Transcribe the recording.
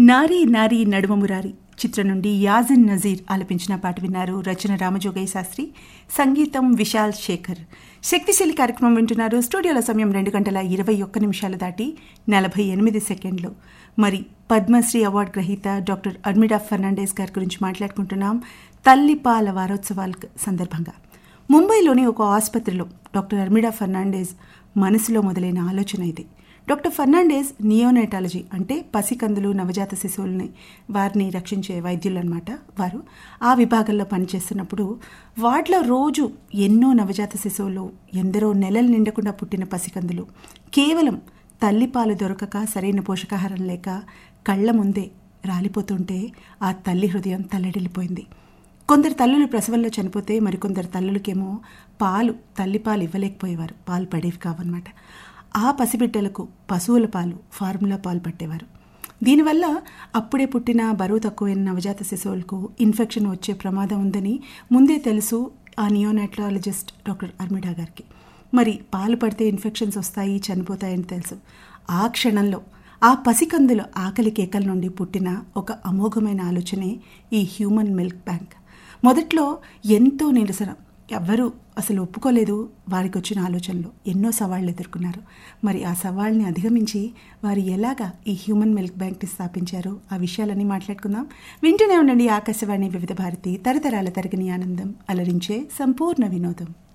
నారీ నారీ నడుమ మురారి చిత్రం నుండి యాజిన్ నజీర్ ఆలపించిన పాట విన్నారు రచన రామజోగయ్య శాస్త్రి సంగీతం విశాల్ శేఖర్ శక్తిశీలి కార్యక్రమం వింటున్నారు స్టూడియోల సమయం రెండు గంటల ఇరవై ఒక్క నిమిషాలు దాటి నలభై ఎనిమిది సెకండ్లు మరి పద్మశ్రీ అవార్డు గ్రహీత డాక్టర్ అడ్మిడా ఫెర్నాండేస్ గారి గురించి మాట్లాడుకుంటున్నాం తల్లిపాల వారోత్సవాల సందర్భంగా ముంబైలోని ఒక ఆసుపత్రిలో డాక్టర్ అర్మిడా ఫెర్నాండేస్ మనసులో మొదలైన ఆలోచన ఇది డాక్టర్ ఫెర్నాండేస్ నియోనైటాలజీ అంటే పసికందులు నవజాత శిశువుల్ని వారిని రక్షించే వైద్యులు అనమాట వారు ఆ విభాగంలో పనిచేస్తున్నప్పుడు వాటిలో రోజు ఎన్నో నవజాత శిశువులు ఎందరో నెలలు నిండకుండా పుట్టిన పసికందులు కేవలం తల్లిపాలు దొరకక సరైన పోషకాహారం లేక కళ్ళ ముందే రాలిపోతుంటే ఆ తల్లి హృదయం తల్లడిల్లిపోయింది కొందరు తల్లులు ప్రసవంలో చనిపోతే మరికొందరు తల్లులకేమో పాలు తల్లిపాలు ఇవ్వలేకపోయేవారు పాలు పడేవి కావన్నమాట ఆ పసిబిడ్డలకు పశువుల పాలు ఫార్ములా పాలు పట్టేవారు దీనివల్ల అప్పుడే పుట్టిన బరువు తక్కువైన నవజాత శిశువులకు ఇన్ఫెక్షన్ వచ్చే ప్రమాదం ఉందని ముందే తెలుసు ఆ నియోనైట్రాలజిస్ట్ డాక్టర్ అర్మిడా గారికి మరి పాలు పడితే ఇన్ఫెక్షన్స్ వస్తాయి చనిపోతాయని తెలుసు ఆ క్షణంలో ఆ పసికందుల ఆకలి కేకల నుండి పుట్టిన ఒక అమోఘమైన ఆలోచనే ఈ హ్యూమన్ మిల్క్ బ్యాంక్ మొదట్లో ఎంతో నిరసన ఎవ్వరూ అసలు ఒప్పుకోలేదు వారికి వచ్చిన ఆలోచనలో ఎన్నో సవాళ్లు ఎదుర్కొన్నారు మరి ఆ సవాళ్ళని అధిగమించి వారు ఎలాగా ఈ హ్యూమన్ మిల్క్ బ్యాంక్ని స్థాపించారో ఆ విషయాలన్నీ మాట్లాడుకుందాం వింటూనే ఉండండి ఆకాశవాణి వివిధ భారతి తరతరాల తరగని ఆనందం అలరించే సంపూర్ణ వినోదం